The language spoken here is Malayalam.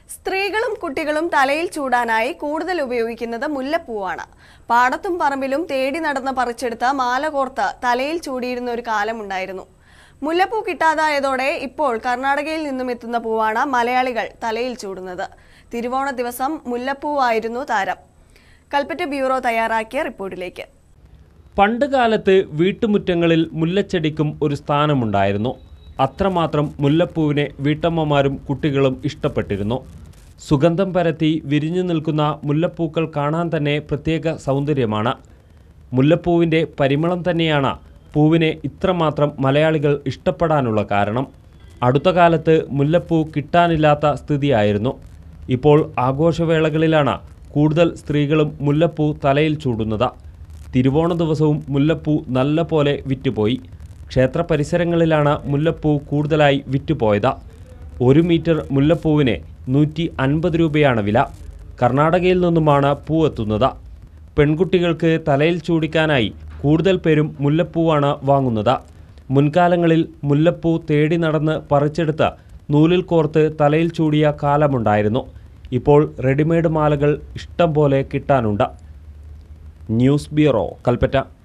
സ്ത്രീകളും കുട്ടികളും തലയിൽ ചൂടാനായി കൂടുതൽ ഉപയോഗിക്കുന്നത് മുല്ലപ്പൂവാണ് പാടത്തും പറമ്പിലും തേടി നടന്ന് പറിച്ചെടുത്ത മാല കോർത്ത് തലയിൽ ചൂടിയിരുന്ന ഒരു കാലമുണ്ടായിരുന്നു മുല്ലപ്പൂ കിട്ടാതായതോടെ ഇപ്പോൾ കർണാടകയിൽ നിന്നും എത്തുന്ന പൂവാണ് മലയാളികൾ തലയിൽ ചൂടുന്നത് തിരുവോണ ദിവസം മുല്ലപ്പൂവായിരുന്നു താരം കൽപ്പറ്റ ബ്യൂറോ തയ്യാറാക്കിയ റിപ്പോർട്ടിലേക്ക് പണ്ട് കാലത്ത് വീട്ടുമുറ്റങ്ങളിൽ മുല്ലച്ചെടിക്കും ഒരു സ്ഥാനമുണ്ടായിരുന്നു അത്രമാത്രം മുല്ലപ്പൂവിനെ വീട്ടമ്മമാരും കുട്ടികളും ഇഷ്ടപ്പെട്ടിരുന്നു സുഗന്ധം പരത്തി വിരിഞ്ഞു നിൽക്കുന്ന മുല്ലപ്പൂക്കൾ കാണാൻ തന്നെ പ്രത്യേക സൗന്ദര്യമാണ് മുല്ലപ്പൂവിൻ്റെ പരിമളം തന്നെയാണ് പൂവിനെ ഇത്രമാത്രം മലയാളികൾ ഇഷ്ടപ്പെടാനുള്ള കാരണം അടുത്ത കാലത്ത് മുല്ലപ്പൂ കിട്ടാനില്ലാത്ത സ്ഥിതിയായിരുന്നു ഇപ്പോൾ ആഘോഷവേളകളിലാണ് കൂടുതൽ സ്ത്രീകളും മുല്ലപ്പൂ തലയിൽ ചൂടുന്നത് തിരുവോണ ദിവസവും മുല്ലപ്പൂ നല്ല പോലെ വിറ്റുപോയി ക്ഷേത്ര പരിസരങ്ങളിലാണ് മുല്ലപ്പൂ കൂടുതലായി വിറ്റുപോയത് ഒരു മീറ്റർ മുല്ലപ്പൂവിന് നൂറ്റി അൻപത് രൂപയാണ് വില കർണാടകയിൽ നിന്നുമാണ് പൂ എത്തുന്നത് പെൺകുട്ടികൾക്ക് തലയിൽ ചൂടിക്കാനായി കൂടുതൽ പേരും മുല്ലപ്പൂവാണ് വാങ്ങുന്നത് മുൻകാലങ്ങളിൽ മുല്ലപ്പൂ തേടി നടന്ന് പറിച്ചെടുത്ത് നൂലിൽ കോർത്ത് തലയിൽ ചൂടിയ കാലമുണ്ടായിരുന്നു ഇപ്പോൾ റെഡിമെയ്ഡ് മാലകൾ ഇഷ്ടം പോലെ കിട്ടാനുണ്ട് ന്യൂസ് ബ്യൂറോ കൽപ്പറ്റ